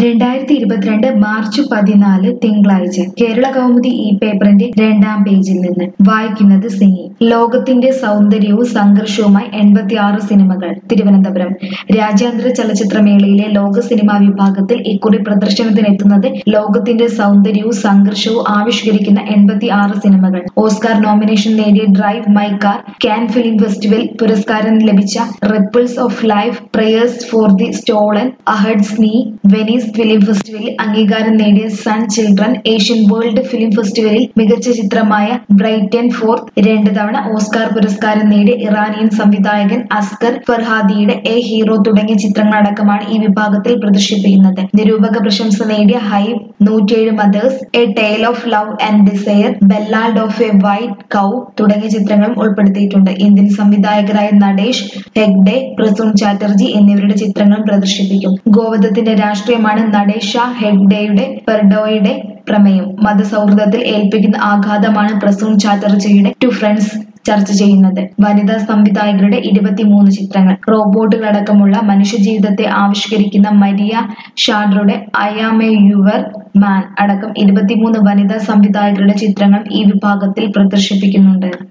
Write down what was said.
രണ്ടായിരത്തി ഇരുപത്തിരണ്ട് മാർച്ച് പതിനാല് തിങ്കളാഴ്ച കേരള കൗമുദി ഈ പേപ്പറിന്റെ രണ്ടാം പേജിൽ നിന്ന് വായിക്കുന്നത് സിനി ലോകത്തിന്റെ സൗന്ദര്യവും സംഘർഷവുമായി എൺപത്തിയാറ് സിനിമകൾ തിരുവനന്തപുരം രാജ്യാന്തര ചലച്ചിത്രമേളയിലെ ലോക സിനിമാ വിഭാഗത്തിൽ ഇക്കുറി പ്രദർശനത്തിനെത്തുന്നത് ലോകത്തിന്റെ സൗന്ദര്യവും സംഘർഷവും ആവിഷ്കരിക്കുന്ന എൺപത്തി ആറ് സിനിമകൾ ഓസ്കാർ നോമിനേഷൻ നേടിയ drive my car Cannes film festival പുരസ്കാരം ലഭിച്ച ripples of life prayers for the stolen Ahed's knee Venice film ഫെസ്റ്റിവലിൽ അംഗീകാരം നേടിയ sun children Asian world film ഫെസ്റ്റിവലിൽ മികച്ച ചിത്രമായ ബ്രൈറ്റൻ ഫോർത്ത് രണ്ട് തവണ ഓസ്കാർ പുരസ്കാരം നേടിയ ഇറാനിയൻ സംവിധായകൻ അസ്കർ ഫർഹാദിയുടെ എ ഹീറോ തുടങ്ങിയ ചിത്രങ്ങളടക്കമാണ് ഈ വിഭാഗത്തിൽ പ്രദർശിപ്പിക്കുന്നത് നിരൂപക പ്രശംസ നേടിയ ഹൈവ് നൂറ്റിയേഴ് mothers a tale of love and desire ballad of a white cow തുടങ്ങിയ ചിത്രങ്ങളും ഉൾപ്പെടുത്തിയിട്ടുണ്ട് ഇന്ത്യൻ സംവിധായകരായ നടേഷ് ഹെഗ്ഡെ പ്രസൂൺ ചാറ്റർജി എന്നിവരുടെ ചിത്രങ്ങളും പ്രദർശിപ്പിക്കും ഗോവധത്തിന്റെ രാഷ്ട്രീയമാണ് നടേഷ ഹെഗ്ഡെയുടെ പെർഡോയുടെ പ്രമേയം മതസൗഹൃദത്തിൽ ഏൽപ്പിക്കുന്ന ആഘാതമാണ് പ്രസൂൺ ചാറ്റർജിയുടെ ടു ഫ്രണ്ട്സ് ചർച്ച ചെയ്യുന്നത് വനിതാ സംവിധായകരുടെ ഇരുപത്തിമൂന്ന് ചിത്രങ്ങൾ റോബോട്ടുകളടക്കമുള്ള മനുഷ്യജീവിതത്തെ ആവിഷ്കരിക്കുന്ന മരിയ ഷാഡ്രുടെ I am a your man അടക്കം ഇരുപത്തിമൂന്ന് വനിതാ സംവിധായകരുടെ ചിത്രങ്ങൾ ഈ വിഭാഗത്തിൽ പ്രദർശിപ്പിക്കുന്നുണ്ട്